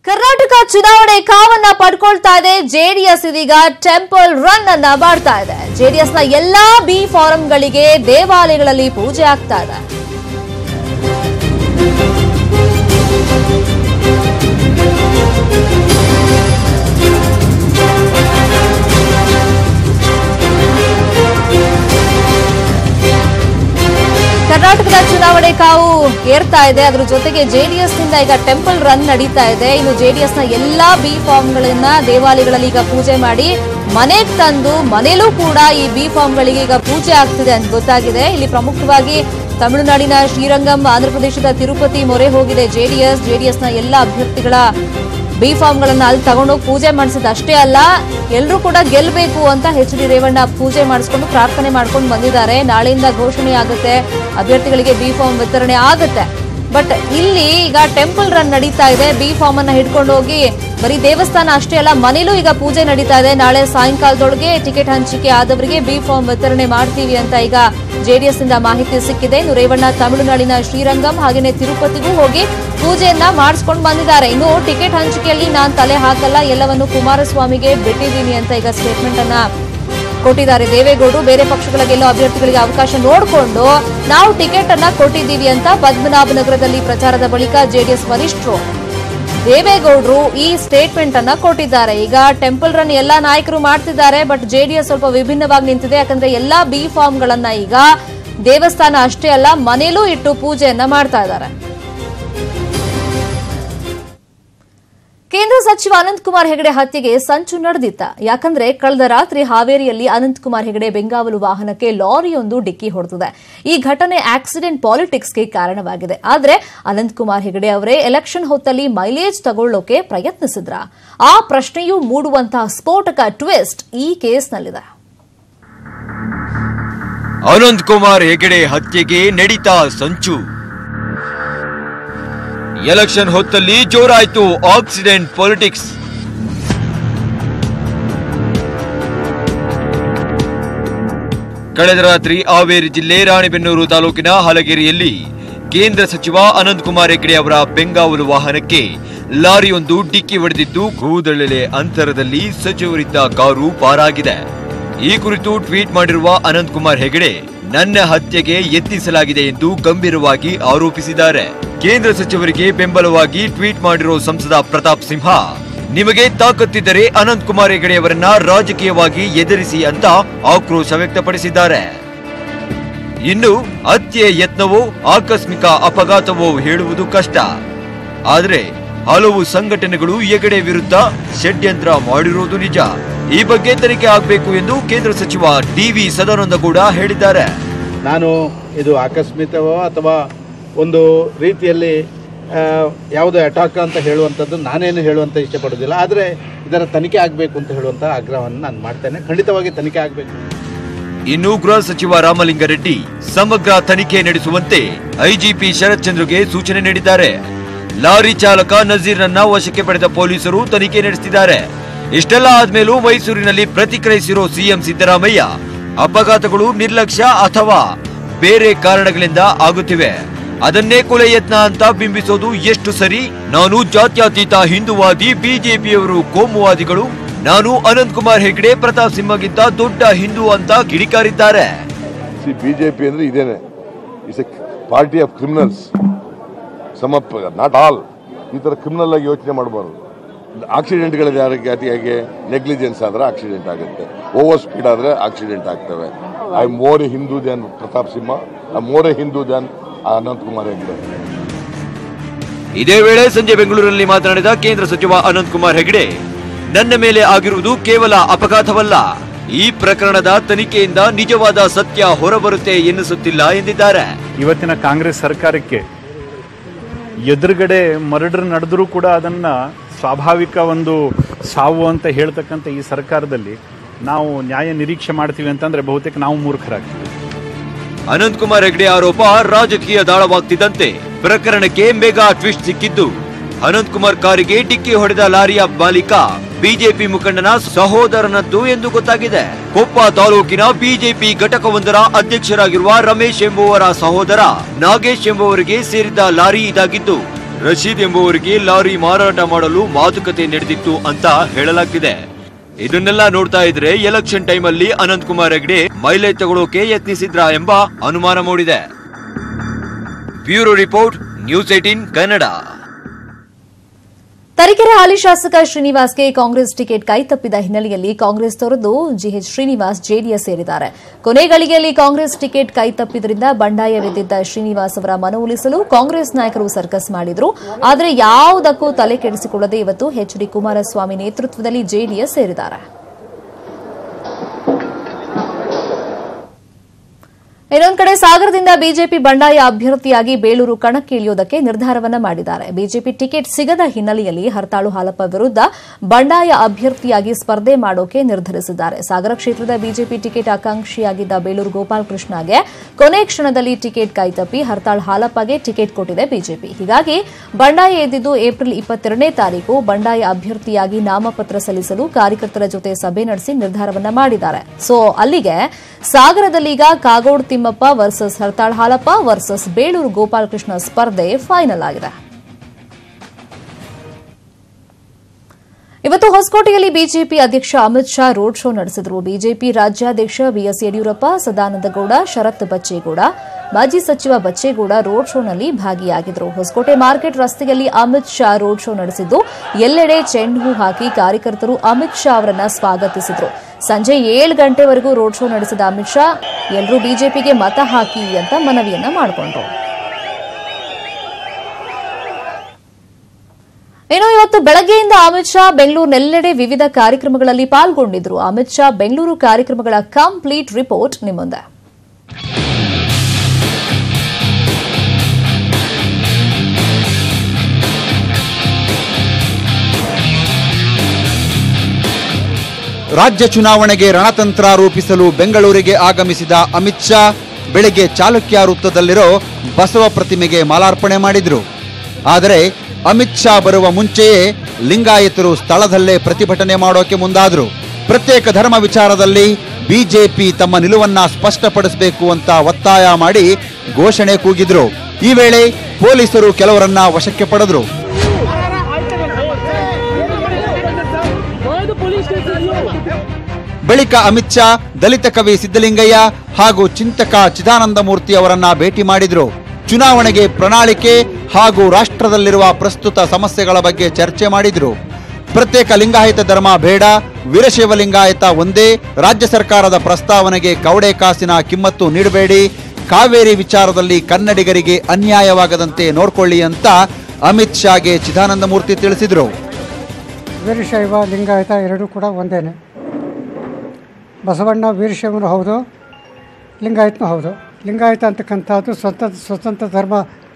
ಕರ್ನಾಟಕ ಚುನಾವಣೆ ಕಾವನ್ನ ಪಡ್ಕೊಳ್ತಾ ಇದೆ ಜೆಡಿಎಸ್ ಇದೀಗ ಟೆಂಪಲ್ ರನ್ ಅನ್ನ ಮಾಡ್ತಾ ಇದೆ ಜೆಡಿಎಸ್ ನ ಎಲ್ಲಾ ಬಿ ಫಾರಂಗಳಿಗೆ ದೇವಾಲಯಗಳಲ್ಲಿ ಪೂಜೆ ಆಗ್ತಾ ಇದೆ ಕರ್ನಾಟಕದ ಚುನಾವಣೆ ಕಾವು ಏರ್ತಾ ಇದೆ ಅದ್ರ ಜೊತೆಗೆ ಜೆಡಿಎಸ್ ನಿಂದ ಈಗ ಟೆಂಪಲ್ ರನ್ ನಡೀತಾ ಇದೆ ಇನ್ನು ಜೆಡಿಎಸ್ ನ ಎಲ್ಲಾ ಬಿ ಫಾರ್ಮ್ಗಳನ್ನ ದೇವಾಲಯಗಳಲ್ಲಿ ಈಗ ಪೂಜೆ ಮಾಡಿ ಮನೆಗೆ ತಂದು ಮನೇಲೂ ಕೂಡ ಈ ಬಿ ಫಾರ್ಮ್ಗಳಿಗೆ ಈಗ ಪೂಜೆ ಆಗ್ತಿದೆ ಅಂತ ಗೊತ್ತಾಗಿದೆ ಇಲ್ಲಿ ಪ್ರಮುಖವಾಗಿ ತಮಿಳುನಾಡಿನ ಶ್ರೀರಂಗಂ ಆಂಧ್ರಪ್ರದೇಶದ ತಿರುಪತಿ ಮೊರೆ ಹೋಗಿದೆ ಜೆಡಿಎಸ್ ಜೆಡಿಎಸ್ ನ ಎಲ್ಲ ಅಭ್ಯರ್ಥಿಗಳ ಬಿ ಫಾರ್ಮ್ಗಳನ್ನ ಅಲ್ಲಿ ತಗೊಂಡೋಗಿ ಪೂಜೆ ಮಾಡಿಸಿದ ಅಷ್ಟೇ ಅಲ್ಲ ಎಲ್ಲರೂ ಕೂಡ ಗೆಲ್ಲಬೇಕು ಅಂತ ಎಚ್ ಡಿ ರೇವಣ್ಣ ಪೂಜೆ ಮಾಡಿಸ್ಕೊಂಡು ಪ್ರಾರ್ಥನೆ ಮಾಡ್ಕೊಂಡು ಬಂದಿದ್ದಾರೆ ನಾಳೆಯಿಂದ ಘೋಷಣೆ ಆಗುತ್ತೆ ಅಭ್ಯರ್ಥಿಗಳಿಗೆ ಬಿ ಫಾರ್ಮ್ ವಿತರಣೆ ಆಗುತ್ತೆ ಬಟ್ ಇಲ್ಲಿ ಈಗ ಟೆಂಪಲ್ ರನ್ ನಡೀತಾ ಇದೆ ಬಿ ಫಾರ್ಮ್ ಅನ್ನ ಹಿಡ್ಕೊಂಡು ಹೋಗಿ ಬರೀ ದೇವಸ್ಥಾನ ಅಷ್ಟೇ ಅಲ್ಲ ಮನೇಲೂ ಈಗ ಪೂಜೆ ನಡೀತಾ ಇದೆ ನಾಳೆ ಸಾಯಂಕಾಲದೊಳಗೆ ಟಿಕೆಟ್ ಹಂಚಿಕೆ ಆದವರಿಗೆ ಬಿ ಫಾರ್ಮ್ ವಿತರಣೆ ಮಾಡ್ತೀವಿ ಅಂತ ಈಗ ಜೆಡಿಎಸ್ ನಿಂದ ಮಾಹಿತಿ ಸಿಕ್ಕಿದೆ ಇನ್ನು ರೇವಣ್ಣ ತಮಿಳುನಾಡಿನ ಶ್ರೀರಂಗಂ ಹಾಗೇನೆ ತಿರುಪತಿಗೂ ಹೋಗಿ ಪೂಜೆಯನ್ನ ಮಾಡಿಸ್ಕೊಂಡು ಬಂದಿದ್ದಾರೆ ಇನ್ನು ಟಿಕೆಟ್ ಹಂಚಿಕೆಯಲ್ಲಿ ನಾನ್ ತಲೆ ಹಾಕಲ್ಲ ಎಲ್ಲವನ್ನು ಕುಮಾರಸ್ವಾಮಿಗೆ ಬಿಟ್ಟಿದ್ದೀನಿ ಅಂತ ಈಗ ಸ್ಟೇಟ್ಮೆಂಟ್ ಅನ್ನ ಕೊಟ್ಟಿದ್ದಾರೆ ದೇವೇಗೌಡರು ಬೇರೆ ಪಕ್ಷಗಳ ಗೆಲ್ಲೋ ಅಭ್ಯರ್ಥಿಗಳಿಗೆ ಅವಕಾಶ ನೋಡಿಕೊಂಡು ನಾವು ಟಿಕೆಟ್ ಅನ್ನ ಕೊಟ್ಟಿದ್ದೀವಿ ಅಂತ ಪದ್ಮನಾಭನಗರದಲ್ಲಿ ಪ್ರಚಾರದ ಬಳಿಕ ಜೆಡಿಎಸ್ ವರಿಷ್ಠರು ದೇವೇಗೌಡರು ಈ ಸ್ಟೇಟ್ಮೆಂಟ್ ಅನ್ನ ಕೊಟ್ಟಿದ್ದಾರೆ ಈಗ ಟೆಂಪಲ್ ರನ್ ಎಲ್ಲಾ ನಾಯಕರು ಮಾಡ್ತಿದ್ದಾರೆ ಬಟ್ ಜೆಡಿಎಸ್ ಸ್ವಲ್ಪ ವಿಭಿನ್ನವಾಗಿ ನಿಂತಿದೆ ಯಾಕಂದ್ರೆ ಎಲ್ಲಾ ಬಿ ಫಾರ್ಮ್ಗಳನ್ನ ಈಗ ದೇವಸ್ಥಾನ ಅಷ್ಟೇ ಅಲ್ಲ ಮನೇಲೂ ಇಟ್ಟು ಪೂಜೆಯನ್ನ ಮಾಡ್ತಾ ಇದ್ದಾರೆ ಕೇಂದ್ರ ಸಚಿವ ಅನಂತಕುಮಾರ್ ಹೆಗಡೆ ಹತ್ಯೆಗೆ ಸಂಚು ನಡೆದಿತ್ತ ಯಾಕಂದ್ರೆ ಕಳೆದ ರಾತ್ರಿ ಹಾವೇರಿಯಲ್ಲಿ ಅನಂತಕುಮಾರ್ ಹೆಗಡೆ ಬೆಂಗಾವಲು ವಾಹನಕ್ಕೆ ಲಾರಿಯೊಂದು ಡಿಕ್ಕಿ ಹೊಡೆದಿದೆ ಈ ಘಟನೆ ಆಕ್ಸಿಡೆಂಟ್ ಪಾಲಿಟಿಕ್ಸ್ಗೆ ಕಾರಣವಾಗಿದೆ ಆದರೆ ಅನಂತಕುಮಾರ್ ಹೆಗಡೆ ಅವರೇ ಎಲೆಕ್ಷನ್ ಹೊತ್ತಲ್ಲಿ ಮೈಲೇಜ್ ತಗೊಳ್ಳೋಕೆ ಪ್ರಯತ್ನಿಸಿದ್ರ ಆ ಪ್ರಶ್ನೆಯೂ ಮೂಡುವಂತಹ ಸ್ಫೋಟಕ ಟ್ವಿಸ್ಟ್ ಈ ಕೇಸ್ನಲ್ಲಿದೆ ಅನಂತ್ ಕುಮಾರ್ ಹೆಗಡೆ ಹತ್ಯೆಗೆ ನಡೀತಾ ಸಂಚು ಎಲೆಕ್ಷನ್ ಹೊತ್ತಲ್ಲಿ ಜೋರಾಯ್ತು ಆಕ್ಸಿಡೆಂಟ್ ಪೊಲಿಟಿಕ್ಸ್ ಕಳೆದ ರಾತ್ರಿ ಹಾವೇರಿ ಜಿಲ್ಲೆ ರಾಣೆಬೆನ್ನೂರು ತಾಲೂಕಿನ ಹಲಗೇರಿಯಲ್ಲಿ ಕೇಂದ್ರ ಸಚಿವ ಅನಂತ್ ಕುಮಾರ್ ಹೆಗಡೆ ಅವರ ಬೆಂಗಾವಲು ವಾಹನಕ್ಕೆ ಲಾರಿಯೊಂದು ಡಿಕ್ಕಿ ಹೊಡೆದಿದ್ದು ಕೂದಳೆಲೆ ಅಂತರದಲ್ಲಿ ಸಚಿವರಿದ್ದ ಕಾರು ಪಾರಾಗಿದೆ ಈ ಕುರಿತು ಟ್ವೀಟ್ ಮಾಡಿರುವ ಅನಂತ್ ಕುಮಾರ್ ಹೆಗಡೆ ನನ್ನ ಹತ್ಯೆಗೆ ಯತ್ನಿಸಲಾಗಿದೆ ಎಂದು ಗಂಭೀರವಾಗಿ ಆರೋಪಿಸಿದ್ದಾರೆ ಕೇಂದ್ರ ಸಚಿವರಿಗೆ ಬೆಂಬಲವಾಗಿ ಟ್ವೀಟ್ ಮಾಡಿರೋ ಸಂಸದ ಪ್ರತಾಪ್ ಸಿಂಹ ನಿಮಗೆ ತಾಕತ್ತಿದ್ದರೆ ಅನಂತ್ ಕುಮಾರ್ ಹೆಗಡೆ ಅವರನ್ನ ರಾಜಕೀಯವಾಗಿ ಎದುರಿಸಿ ಅಂತ ಆಕ್ರೋಶ ವ್ಯಕ್ತಪಡಿಸಿದ್ದಾರೆ ಇನ್ನು ಹತ್ಯೆ ಯತ್ನವೋ ಆಕಸ್ಮಿಕ ಅಪಘಾತವೋ ಹೇಳುವುದು ಕಷ್ಟ ಆದರೆ ಹಲವು ಸಂಘಟನೆಗಳು ಹೆಗಡೆ ವಿರುದ್ಧ ಷಡ್ಯಂತ್ರ ಮಾಡಿರುವುದು ನಿಜ ಈ ಬಗ್ಗೆ ತನಿಖೆ ಆಗಬೇಕು ಎಂದು ಕೇಂದ್ರ ಸಚಿವ ಡಿವಿ ಸದಾನಂದ ಗೌಡ ಹೇಳಿದ್ದಾರೆ ನಾನು ಇದು ಆಕಸ್ಮಿಕವೋ ಅಥವಾ ಒಂದು ರೀತಿಯಲ್ಲಿ ಆ, ಯಾವುದೋ ಅಟ್ಯಾಕ್ ಅಂತ ಹೇಳುವಂಥದ್ದು ನಾನೇನು ಹೇಳುವಂತ ಇಷ್ಟಪಡೋದಿಲ್ಲ ಆದರೆ ಇದರ ತನಿಖೆ ಆಗಬೇಕು ಅಂತ ಹೇಳುವಂಥ ಆಗ್ರಹವನ್ನು ನಾನು ಮಾಡ್ತೇನೆ ಖಂಡಿತವಾಗಿ ತನಿಖೆ ಆಗಬೇಕು ಇನ್ನು ಗೃಹ ಸಚಿವ ರಾಮಲಿಂಗಾರೆಡ್ಡಿ ಸಮಗ್ರ ತನಿಖೆ ನಡೆಸುವಂತೆ ಐಜಿಪಿ ಶರತ್ ಚಂದ್ರಗೆ ಸೂಚನೆ ನೀಡಿದ್ದಾರೆ ಲಾರಿ ಚಾಲಕ ನಜೀರ್ನನ್ನ ವಶಕ್ಕೆ ಪಡೆದ ಪೊಲೀಸರು ತನಿಖೆ ನಡೆಸುತ್ತಿದ್ದಾರೆ ಇಷ್ಟೆಲ್ಲ ಆದ್ಮೇಲೂ ಮೈಸೂರಿನಲ್ಲಿ ಪ್ರತಿಕ್ರಿಯಿಸಿರೋ ಸಿಎಂ ಸಿದ್ದರಾಮಯ್ಯ ಅಪಘಾತಗಳು ನಿರ್ಲಕ್ಷ್ಯ ಅಥವಾ ಬೇರೆ ಕಾರಣಗಳಿಂದ ಆಗುತ್ತಿವೆ ಅದನ್ನೇ ಕೊಲೆ ಯತ್ನ ಅಂತ ಬಿಂಬಿಸೋದು ಎಷ್ಟು ಸರಿ ನಾನು ಜಾತ್ಯತೀತ ಹಿಂದೂವಾದಿ ಬಿಜೆಪಿಯವರು ಕೋಮುವಾದಿಗಳು ನಾನು ಅನಂತ್ ಕುಮಾರ್ ಹೆಗ್ಡೆ ಪ್ರತಾಪ್ ಸಿಂಹಗಿಂತ ದೊಡ್ಡ ಹಿಂದೂ ಅಂತ ಕಿಡಿಕಾರಿದ್ದಾರೆ ಸಿ ಬಿ ಜೆ ಪಿ ಅಂದರೆ ಇದೇನೆ it's a party of criminals sum up not all ಈ ಥರ ಕ್ರಿಮಿನಲ್ ಆಗಿ ಯೋಚನೆ ಮಾಡಬಾರ್ದು ಆಕ್ಸಿಡೆಂಟ್ಗಳ ಯಾರಿಗೆ ನೆಗ್ಲಿಜೆನ್ಸ್ ಆದರೆ ಆಕ್ಸಿಡೆಂಟ್ ಆಗುತ್ತೆ ಓವರ್ ಸ್ಪೀಡ್ ಆದರೆ ಆಕ್ಸಿಡೆಂಟ್ ಆಗ್ತವೆ I more a Hindu than Pratap Simha I more a Hindu than Ananth Kumar Hegde ಇದೇ ವೇಳೆ ಸಂಜೆ ಬೆಂಗಳೂರಿನಲ್ಲಿ ಮಾತನಾಡಿದ ಕೇಂದ್ರ ಸಚಿವ ಅನಂತ್ ಕುಮಾರ್ ಹೆಗಡೆ ನನ್ನ ಮೇಲೆ ಆಗಿರುವುದು ಕೇವಲ ಅಪಘಾತವಲ್ಲ ಈ ಪ್ರಕರಣದ ತನಿಖೆಯಿಂದ ನಿಜವಾದ ಸತ್ಯ ಹೊರಬರುತ್ತೆ ಎನ್ನಿಸುತ್ತಿಲ್ಲ ಎಂದಿದ್ದಾರೆ ಇವತ್ತಿನ ಕಾಂಗ್ರೆಸ್ ಸರ್ಕಾರಕ್ಕೆ ಎದುರುಗಡೆ ಮರ್ಡರ್ ನಡೆದರೂ ಕೂಡ ಅದನ್ನ ಸ್ವಾಭಾವಿಕ ಒಂದು ಸಾವು ಅಂತ ಹೇಳ್ತಕ್ಕಂಥ ಈ ಸರ್ಕಾರದಲ್ಲಿ ನಾವು ನ್ಯಾಯ ನಿರೀಕ್ಷೆ ಮಾಡ್ತೀವಿ ಅಂತಂದ್ರೆ ಬಹುತೇಕ ನಾವು ಮೂರ್ಖರಾಗ್ತೀವಿ ಅನಂತ್ ಕುಮಾರ್ ಹೆಗಡೆ ಆರೋಪ ರಾಜಕೀಯ ದಾಳವಾಗ್ತಿದ್ದಂತೆ ಪ್ರಕರಣಕ್ಕೆ ಮೆಗಾ ಟ್ವಿಸ್ಟ್ ಸಿಕ್ಕಿದ್ದು ಅನಂತ್ ಕುಮಾರ್ ಕಾರಿಗೆ ಡಿಕ್ಕಿ ಹೊಡೆದ ಲಾರಿಯ ಮಾಲೀಕ ಬಿಜೆಪಿ ಮುಖಂಡನ ಸಹೋದರನದ್ದು ಎಂದು ಗೊತ್ತಾಗಿದೆ ಕೊಪ್ಪ ತಾಲೂಕಿನ ಬಿಜೆಪಿ ಘಟಕವೊಂದರ ಅಧ್ಯಕ್ಷರಾಗಿರುವ ರಮೇಶ್ ಎಂಬುವರ ಸಹೋದರ ನಾಗೇಶ್ ಎಂಬುವರಿಗೆ ಸೇರಿದ ಲಾರಿ ಇದಾಗಿದ್ದು ರಶೀದ್ ಎಂಬುವರಿಗೆ ಲಾರಿ ಮಾರಾಟ ಮಾಡಲು ಮಾತುಕತೆ ನಡೆದಿತ್ತು ಅಂತ ಹೇಳಲಾಗ್ತಿದೆ ಇದನ್ನೆಲ್ಲ ನೋಡ್ತಾ ಇದ್ರೆ ಎಲೆಕ್ಷನ್ ಟೈಮಲ್ಲಿ ಅನಂತ್ ಕುಮಾರ್ ಹೆಗ್ಡೆ ಮೈಲೇಜ್ ತಗೊಳ್ಳೋಕೆ ಯತ್ನಿಸಿದ್ರಾ ಎಂಬ ಅನುಮಾನ ಮೂಡಿದೆ bureau report news eighteen Kannada Tarikere ಹಾಲಿ ಶಾಸಕ ಶ್ರೀನಿವಾಸ್ಗೆ ಕಾಂಗ್ರೆಸ್ ಟಿಕೆಟ್ ಕೈತಪ್ಪಿದ ಹಿನ್ನೆಲೆಯಲ್ಲಿ ಕಾಂಗ್ರೆಸ್ ತೊರೆದು ಜಿಎಚ್ ಶ್ರೀನಿವಾಸ್ ಜೆಡಿಎಸ್ ಸೇರಿದ್ದಾರೆ ಕೊನೆಗಳಿಗೆಯಲ್ಲಿ ಕಾಂಗ್ರೆಸ್ ಟಿಕೆಟ್ ಕೈತಪ್ಪಿದ್ರಿಂದ ಬಂಡಾಯವೆದ್ದಿದ್ದ ಶ್ರೀನಿವಾಸ್ ಅವರ ಮನವೊಲಿಸಲು ಕಾಂಗ್ರೆಸ್ ನಾಯಕರು ಸರ್ಕಸ್ ಮಾಡಿದ್ರು ಆದರೆ ಯಾವುದಕ್ಕೂ ತಲೆ ಕೆಡಿಸಿಕೊಳ್ಳದೆ ಇವತ್ತು ಎಚ್ ಡಿ ಕುಮಾರಸ್ವಾಮಿ ನೇತೃತ್ವದಲ್ಲಿ ಜೆಡಿಎಸ್ ಸೇರಿದ್ದಾರೆ ಇನ್ನೊಂದು ಕಡೆ ಸಾಗರದಿಂದ ಬಿಜೆಪಿ ಬಂಡಾಯ ಅಭ್ಯರ್ಥಿಯಾಗಿ ಬೇಲೂರು ಕಣಕ್ಕೆ ಇಳಿಯೋದಕ್ಕೆ ನಿರ್ಧಾರವನ್ನ ಮಾಡಿದ್ದಾರೆ ಬಿಜೆಪಿ ಟಿಕೆಟ್ ಸಿಗದ ಹಿನ್ನೆಲೆಯಲ್ಲಿ ಹರ್ತಾಳು ಹಾಲಪ್ಪ ವಿರುದ್ಧ ಬಂಡಾಯ ಅಭ್ಯರ್ಥಿಯಾಗಿ ಸ್ಪರ್ಧೆ ಮಾಡೋಕೆ ನಿರ್ಧರಿಸಿದ್ದಾರೆ ಸಾಗರ ಕ್ಷೇತ್ರದ ಬಿಜೆಪಿ ಟಿಕೆಟ್ ಆಕಾಂಕ್ಷಿಯಾಗಿದ್ದ ಬೇಲೂರು ಗೋಪಾಲಕೃಷ್ಣಗೆ ಕೊನೆ ಕ್ಷಣದಲ್ಲಿ ಟಿಕೆಟ್ ಕೈತಪ್ಪಿ ಹರ್ತಾಳ್ ಹಾಲಪ್ಪಗೆ ಟಿಕೆಟ್ ಕೊಟ್ಟಿದೆ ಬಿಜೆಪಿ ಹೀಗಾಗಿ ಬಂಡಾಯ ಎದ್ದಿದ್ದು ಏಪ್ರಿಲ್ ಇಪ್ಪತ್ತೆರಡನೇ ತಾರೀಕು ಬಂಡಾಯ ಅಭ್ಯರ್ಥಿಯಾಗಿ ನಾಮಪತ್ರ ಸಲ್ಲಿಸಲು ಕಾರ್ಯಕರ್ತರ ಜೊತೆ ಸಭೆ ನಡೆಸಿ ನಿರ್ಧಾರವನ್ನ ಮಾಡಿದ್ದಾರೆ ಸೊ ಅಲ್ಲಿಗೆ ಸಾಗರದಲ್ಲೀಗ ಕಾಗೋಡು ತಿಮ್ಮಪ್ಪ ವರ್ಸಸ್ ಹರ್ತಾಳ್ ಹಾಲಪ್ಪ ವರ್ಸಸ್ ಬೇಳೂರು ಗೋಪಾಲಕೃಷ್ಣ ಸ್ಪರ್ಧೆ ಫೈನಲ್ ಆಗಿದೆ ಇವತ್ತು ಹೊಸಕೋಟೆಯಲ್ಲಿ ಬಿಜೆಪಿ ಅಧ್ಯಕ್ಷ ಅಮಿತ್ ಶಾ ರೋಡ್ ಶೋ ನಡೆಸಿದರು ಬಿಜೆಪಿ ರಾಜ್ಯಾಧ್ಯಕ್ಷ ಬಿಎಸ್ ಯಡಿಯೂರಪ್ಪ ಸದಾನಂದಗೌಡ ಶರತ್ ಬಚ್ಚೇಗೌಡ ಮಾಜಿ ಸಚಿವ ಬಚ್ಚೇಗೌಡ ರೋಡ್ ಶೋನಲ್ಲಿ ಭಾಗಿಯಾಗಿದ್ದರು ಹೊಸಕೋಟೆ ಮಾರ್ಕೆಟ್ ರಸ್ತೆಯಲ್ಲಿ ಅಮಿತ್ ಶಾ ರೋಡ್ ಶೋ ನಡೆಸಿದ್ದು ಎಲ್ಲೆಡೆ ಚೆಂಡು ಹೂ ಹಾಕಿ ಕಾರ್ಯಕರ್ತರು ಅಮಿತ್ ಶಾ ಅವರನ್ನ ಸ್ವಾಗತಿಸಿದರು ಸಂಜೆ ಏಳು ಗಂಟೆವರೆಗೂ ರೋಡ್ ಶೋ ನಡೆಸಿದ ಅಮಿತ್ ಶಾ ಎಲ್ಲರೂ ಬಿಜೆಪಿಗೆ ಮತ ಹಾಕಿ ಅಂತ ಮನವಿಯನ್ನ ಮಾಡಿಕೊಂಡ್ರು ಇನ್ನು ಇವತ್ತು ಬೆಳಗ್ಗೆಯಿಂದ ಅಮಿತ್ ಶಾ ಬೆಂಗಳೂರಿನೆಲ್ಲೆಡೆ ವಿವಿಧ ಕಾರ್ಯಕ್ರಮಗಳಲ್ಲಿ ಪಾಲ್ಗೊಂಡಿದ್ರು ಅಮಿತ್ ಶಾ ಬೆಂಗಳೂರು ಕಾರ್ಯಕ್ರಮಗಳ ಕಂಪ್ಲೀಟ್ ರಿಪೋರ್ಟ್ ನಿಮ್ಮುಂದೆ ರಾಜ್ಯ ಚುನಾವಣೆಗೆ ರಣತಂತ್ರ ರೂಪಿಸಲು ಬೆಂಗಳೂರಿಗೆ ಆಗಮಿಸಿದ ಅಮಿತ್ ಶಾ ಬೆಳಗ್ಗೆ ಚಾಲುಕ್ಯ ವೃತ್ತದಲ್ಲಿರೋ ಬಸವ ಪ್ರತಿಮೆಗೆ ಮಾಲಾರ್ಪಣೆ ಮಾಡಿದ್ರು ಆದರೆ ಅಮಿತ್ ಶಾ ಬರುವ ಮುಂಚೆಯೇ ಲಿಂಗಾಯತರು ಸ್ಥಳದಲ್ಲೇ ಪ್ರತಿಭಟನೆ ಮಾಡೋಕೆ ಮುಂದಾದ್ರು ಪ್ರತ್ಯೇಕ ಧರ್ಮ ವಿಚಾರದಲ್ಲಿ ಬಿಜೆಪಿ ತಮ್ಮ ನಿಲುವನ್ನ ಸ್ಪಷ್ಟಪಡಿಸಬೇಕು ಅಂತ ಒತ್ತಾಯ ಮಾಡಿ ಘೋಷಣೆ ಕೂಗಿದ್ರು ಈ ವೇಳೆ ಪೊಲೀಸರು ಕೆಲವರನ್ನ ವಶಕ್ಕೆ ಪಡೆದ್ರು ಬಳಿಕ ಅಮಿತ್ ಶಾ ದಲಿತ ಕವಿ ಸಿದ್ದಲಿಂಗಯ್ಯ ಹಾಗೂ ಚಿಂತಕ ಚಿದಾನಂದಮೂರ್ತಿ ಅವರನ್ನ ಭೇಟಿ ಮಾಡಿದ್ರು ಚುನಾವಣೆಗೆ ಪ್ರಣಾಳಿಕೆ ಹಾಗೂ ರಾಷ್ಟ್ರದಲ್ಲಿರುವ ಪ್ರಸ್ತುತ ಸಮಸ್ಯೆಗಳ ಬಗ್ಗೆ ಚರ್ಚೆ ಮಾಡಿದ್ರು ಪ್ರತ್ಯೇಕ ಲಿಂಗಾಯತ ಧರ್ಮ ಬೇಡ ವೀರಶೈವ ಲಿಂಗಾಯತ ಒಂದೇ ರಾಜ್ಯ ಸರ್ಕಾರದ ಪ್ರಸ್ತಾವನೆಗೆ ಕವಡೆ ಕಾಸಿನ ಕಿಮ್ಮತ್ತು ನೀಡಬೇಡಿ ಕಾವೇರಿ ವಿಚಾರದಲ್ಲಿ ಕನ್ನಡಿಗರಿಗೆ ಅನ್ಯಾಯವಾಗದಂತೆ ನೋಡ್ಕೊಳ್ಳಿ ಅಂತ ಅಮಿತ್ ಶಾಗೆ ಚಿದಾನಂದಮೂರ್ತಿ ತಿಳಿಸಿದ್ರು ವೀರಶೈವ ಲಿಂಗಾಯತ ಎರಡೂ ಕೂಡ ಒಂದೇನೆ ಬಸವಣ್ಣ ವೀರಶೈವನು ಹೌದು ಲಿಂಗಾಯತನೂ ಹೌದು ಲಿಂಗಾಯತ ಅಂತಕ್ಕಂಥದ್ದು ಸ್ವತಂತ್ರ ಸ್ವತಂತ್ರ ಧರ್ಮ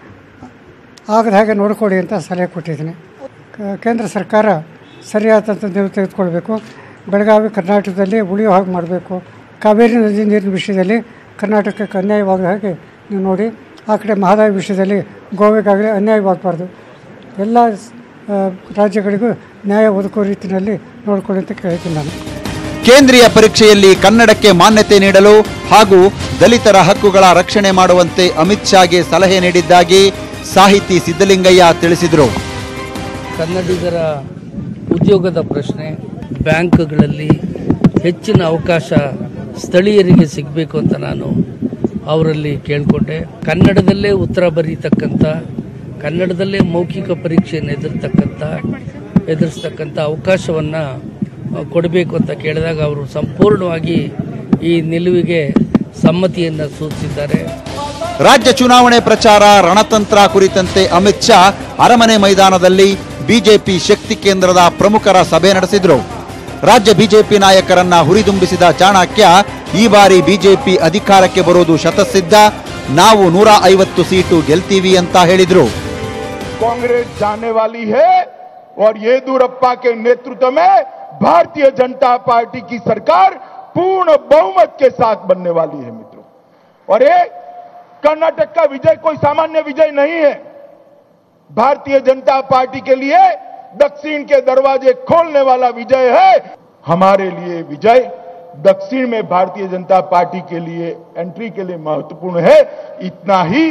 ಆಗದ ಹಾಗೆ ನೋಡಿಕೊಡಿ ಅಂತ ಸಲಹೆ ಕೊಟ್ಟಿದ್ದೀನಿ ಕ- ಕೇಂದ್ರ ಸರ್ಕಾರ ಸರಿಯಾದಂಥ ನೀವು ತೆಗೆದುಕೊಳ್ಬೇಕು ಬೆಳಗಾವಿ ಕರ್ನಾಟಕದಲ್ಲಿ ಉಳಿಯೋ ಹಾಗೆ ಮಾಡಬೇಕು ಕಾವೇರಿ ನದಿ ನೀರಿನ ವಿಷಯದಲ್ಲಿ ಕರ್ನಾಟಕಕ್ಕೆ ಅನ್ಯಾಯವಾಗದ ಹಾಗೆ ನೀವು ನೋಡಿ ಆ ಕಡೆ ಮಹದಾಯಿ ವಿಷಯದಲ್ಲಿ ಗೋವೆಗಾಗಲಿ ಅನ್ಯಾಯವಾಗಬಾರ್ದು ಎಲ್ಲ ಆ, ರಾಜ್ಯಗಳಿಗೂ ನ್ಯಾಯ ಒದಕೋ ರೀತಿಯಲ್ಲಿ ನೋಡ್ಕೊಳ್ಳಿ ಅಂತ ಕೇಳ್ತೀನಿ ನಾನು ಕೇಂದ್ರೀಯ ಪರೀಕ್ಷೆಯಲ್ಲಿ ಕನ್ನಡಕ್ಕೆ ಮಾನ್ಯತೆ ನೀಡಲು ಹಾಗೂ ದಲಿತರ ಹಕ್ಕುಗಳ ರಕ್ಷಣೆ ಮಾಡುವಂತೆ ಅಮಿತ್ ಶಾಗೆ ಸಲಹೆ ನೀಡಿದ್ದಾಗಿ ಸಾಹಿತಿ ಸಿದ್ದಲಿಂಗಯ್ಯ ತಿಳಿಸಿದರು ಕನ್ನಡಿಗರ ಉದ್ಯೋಗದ ಪ್ರಶ್ನೆ ಬ್ಯಾಂಕ್ಗಳಲ್ಲಿ ಹೆಚ್ಚಿನ ಅವಕಾಶ ಸ್ಥಳೀಯರಿಗೆ ಸಿಗಬೇಕು ಅಂತ ನಾನು ಅವರಲ್ಲಿ ಕೇಳಿಕೊಂಡೆ ಕನ್ನಡದಲ್ಲೇ ಉತ್ತರ ಬರೀತಕ್ಕಂಥ ಕನ್ನಡದಲ್ಲೇ ಮೌಖಿಕ ಪರೀಕ್ಷೆಯನ್ನು ಎದುರ್ತಕ್ಕಂಥ ಎದುರಿಸ್ತಕ್ಕಂಥ ಅವಕಾಶವನ್ನು ಕೊಡಬೇಕು ಅಂತ ಕೇಳಿದಾಗ ಅವರು ಸಂಪೂರ್ಣವಾಗಿ ಈ ನಿಲುವಿಗೆ ಸಮ್ಮತಿಯನ್ನು ಸೂಚಿಸಿದ್ದಾರೆ ರಾಜ್ಯ ಚುನಾವಣೆ ಪ್ರಚಾರ ರಣತಂತ್ರ ಕುರಿತಂತೆ ಅಮಿತ್ ಶಾ ಅರಮನೆ ಮೈದಾನದಲ್ಲಿ ಬಿಜೆಪಿ ಶಕ್ತಿ ಕೇಂದ್ರದ ಪ್ರಮುಖರ ಸಭೆ ನಡೆಸಿದ್ರು ರಾಜ್ಯ ಬಿಜೆಪಿ ನಾಯಕರನ್ನ ಹುರಿದುಂಬಿಸಿದ ಚಾಣಕ್ಯ ಈ ಬಾರಿ ಬಿಜೆಪಿ ಅಧಿಕಾರಕ್ಕೆ ಬರೋದು ಶತಸಿದ್ಧ ನಾವು ನೂರ ಐವತ್ತು ಸೀಟು ಗೆಲ್ತೀವಿ ಅಂತ ಹೇಳಿದ್ರು कांग्रेस जाने वाली है और येदुरप्पा के नेतृत्व में भारतीय जनता पार्टी की सरकार पूर्ण बहुमत के साथ बनने वाली है मित्रों और ये कर्नाटक का विजय कोई सामान्य विजय नहीं है भारतीय जनता पार्टी के लिए दक्षिण के दरवाजे खोलने वाला विजय है हमारे लिए विजय दक्षिण में भारतीय जनता पार्टी के लिए एंट्री के लिए महत्वपूर्ण है इतना ही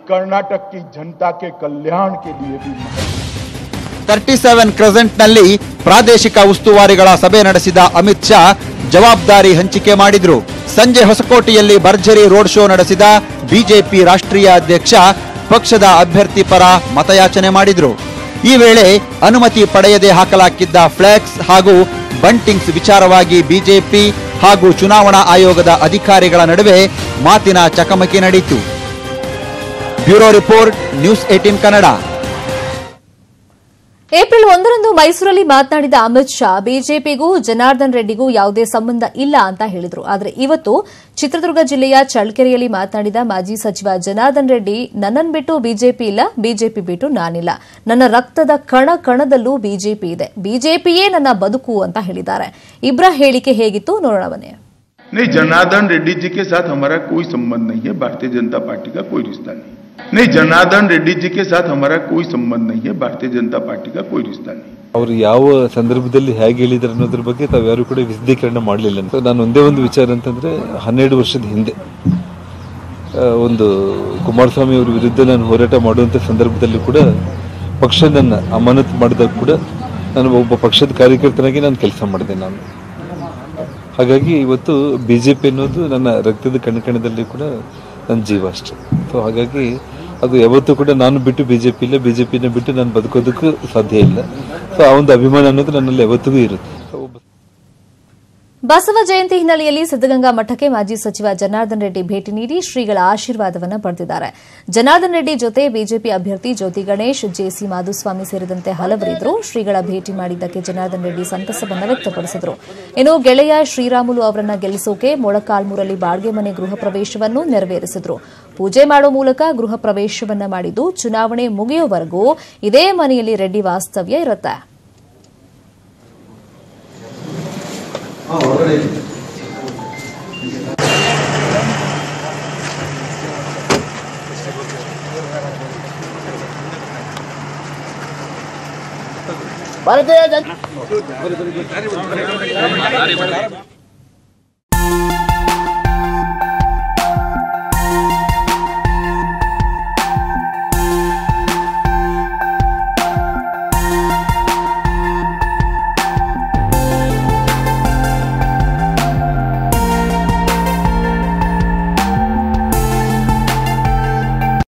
कर्नाटक की जनता के कल्याण के लिए भी ತರ್ಟಿ ಸೆವೆನ್ ಕ್ರೆಸೆಂಟ್ನಲ್ಲಿ ಪ್ರಾದೇಶಿಕ ಉಸ್ತುವಾರಿಗಳ ಸಭೆ ನಡೆಸಿದ ಅಮಿತ್ ಶಾ ಜವಾಬ್ದಾರಿ ಹಂಚಿಕೆ ಮಾಡಿದ್ರು ಸಂಜೆ ಹೊಸಕೋಟೆಯಲ್ಲಿ ಭರ್ಜರಿ ರೋಡ್ ಶೋ ನಡೆಸಿದ ಬಿಜೆಪಿ ರಾಷ್ಟ್ರೀಯ ಅಧ್ಯಕ್ಷ ಪಕ್ಷದ ಅಭ್ಯರ್ಥಿ ಪರ ಮತಯಾಚನೆ ಮಾಡಿದ್ರು ಈ ವೇಳೆ ಅನುಮತಿ ಪಡೆಯದೆ ಹಾಕಲಾಗಿದ್ದ ಫ್ಲೆಕ್ಸ್ ಹಾಗೂ ಬಂಟಿಂಗ್ಸ್ ವಿಚಾರವಾಗಿ ಬಿಜೆಪಿ ಹಾಗೂ ಚುನಾವಣಾ ಆಯೋಗದ ಅಧಿಕಾರಿಗಳ ನಡುವೆ ಮಾತಿನ ಚಕಮಕಿ ನಡೆಯಿತು bureau report news eighteen Kannada April ಒಂದರಂದು ಮೈಸೂರಲ್ಲಿ ಮಾತನಾಡಿದ ಅಮಿತ್ ಶಾ ಬಿಜೆಪಿಗೂ ಜನಾರ್ದನ್ ರೆಡ್ಡಿಗೂ ಯಾವುದೇ ಸಂಬಂಧ ಇಲ್ಲ ಅಂತ ಹೇಳಿದ್ರು ಆದರೆ ಇವತ್ತು ಚಿತ್ರದುರ್ಗ ಜಿಲ್ಲೆಯ ಚಳ್ಳಕೆರೆಯಲ್ಲಿ ಮಾತನಾಡಿದ ಮಾಜಿ ಸಚಿವ ಜನಾರ್ದನ್ ರೆಡ್ಡಿ ನನ್ನನ್ನು ಬಿಟ್ಟು ಬಿಜೆಪಿ ಇಲ್ಲ ಬಿಜೆಪಿ ಬಿಟ್ಟು ನಾನಿಲ್ಲ ನನ್ನ ರಕ್ತದ ಕಣ ಕಣದಲ್ಲೂ ಬಿಜೆಪಿ ಇದೆ ಬಿಜೆಪಿಯೇ ನನ್ನ ಬದುಕು ಅಂತ ಹೇಳಿದ್ದಾರೆ ಇಬ್ಬರ ಹೇಳಿಕೆ ಹೇಗಿತ್ತು ನೋಡೋಣ ಬನ್ನಿ नहीं जनार्दन रेड्डी जी के साथ हमारा कोई संबंध नहीं है भारतीय जनता पार्टी का कोई रिश्ता नहीं नहीं जनार्दन रेड्डी जी के साथ हमारा कोई संबंध नहीं है भारतीय जनता पार्टी का कोई रिश्ता नहीं ಅವರು ಯಾವ ಸಂದರ್ಭದಲ್ಲಿ ಹೇಗೆ ಹೇಳಿದ್ರು ಅನ್ನೋದ್ರ ಬಗ್ಗೆ ತಾವ್ಯಾರು ಕೂಡ ವಿಶದೀಕರಣ ಮಾಡಲಿಲ್ಲ ಅಂತ ನಾನು ಒಂದೇ ಒಂದು ವಿಚಾರ ಅಂತಂದ್ರೆ ಹನ್ನೆರಡು ವರ್ಷದ ಹಿಂದೆ ಆ, ಒಂದು ಕುಮಾರಸ್ವಾಮಿ ಅವರ ವಿರುದ್ಧ ನಾನು ಹೋರಾಟ ಮಾಡುವಂಥ ಸಂದರ್ಭದಲ್ಲಿ ಕೂಡ ಪಕ್ಷ ನನ್ನ ಅಮಾನತು ಮಾಡಿದಾಗ ಕೂಡ ನಾನು ಒಬ್ಬ ಪಕ್ಷದ ಕಾರ್ಯಕರ್ತನಾಗಿ ನಾನು ಕೆಲಸ ಮಾಡಿದೆ ನಾನು ಹಾಗಾಗಿ ಇವತ್ತು ಬಿ ಜೆ ಪಿ ಅನ್ನೋದು ನನ್ನ ರಕ್ತದ ಕಣಕಣದಲ್ಲಿ ಕೂಡ ನನ್ನ ಜೀವ ಅಷ್ಟೆ ಸೊ ಹಾಗಾಗಿ ಅದು ಯಾವತ್ತೂ ಕೂಡ ನಾನು ಬಿಟ್ಟು ಬಿ ಜೆ ಪಿ ಇಲ್ಲ ಬಿ ಜೆ ಪಿನ ಬಿಟ್ಟು ನಾನು ಬದುಕೋದಕ್ಕೂ ಸಾಧ್ಯ ಇಲ್ಲ ಸೊ ಆ ಒಂದು ಅಭಿಮಾನ ಅನ್ನೋದು ನನ್ನಲ್ಲಿ ಯಾವತ್ತಿಗೂ ಇರುತ್ತೆ ಸೊ ಒಬ್ಬ ಬಸವ ಜಯಂತಿ ಹಿನ್ನೆಲೆಯಲ್ಲಿ ಸಿದ್ದಗಂಗಾ ಮಠಕ್ಕೆ ಮಾಜಿ ಸಚಿವ ಜನಾರ್ದನ್ ರೆಡ್ಡಿ ಭೇಟಿ ನೀಡಿ ಶ್ರೀಗಳ ಆಶೀರ್ವಾದವನ್ನು ಪಡೆದಿದ್ದಾರೆ ಜನಾರ್ದನ್ ರೆಡ್ಡಿ ಜೊತೆ ಬಿಜೆಪಿ ಅಭ್ಯರ್ಥಿ ಜ್ಯೋತಿ ಗಣೇಶ್ ಜೆಸಿ ಮಾಧುಸ್ವಾಮಿ ಸೇರಿದಂತೆ ಹಲವರಿದ್ದರು ಶ್ರೀಗಳ ಭೇಟಿ ಮಾಡಿದ್ದಕ್ಕೆ ಜನಾರ್ದನ್ ರೆಡ್ಡಿ ಸಂತಸವನ್ನು ವ್ಯಕ್ತಪಡಿಸಿದರು ಇನ್ನು ಗೆಳೆಯ ಶ್ರೀರಾಮುಲು ಅವರನ್ನ ಗೆಲ್ಲಿಸೋಕೆ ಮೊಳಕಾಲ್ಮೂರಲ್ಲಿ ಬಾಡ್ಗೆ ಮನೆ ಗೃಹ ಪ್ರವೇಶವನ್ನು ನೆರವೇರಿಸಿದರು ಪೂಜೆ ಮಾಡೋ ಮೂಲಕ ಗೃಹ ಪ್ರವೇಶವನ್ನ ಮಾಡಿದ್ದು ಚುನಾವಣೆ ಮುಗಿಯುವವರೆಗೂ ಇದೇ ಮನೆಯಲ್ಲಿ ರೆಡ್ಡಿ ವಾಸ್ತವ್ಯ ಇರುತ್ತೆ ಭಾರತೀಯ ಜನ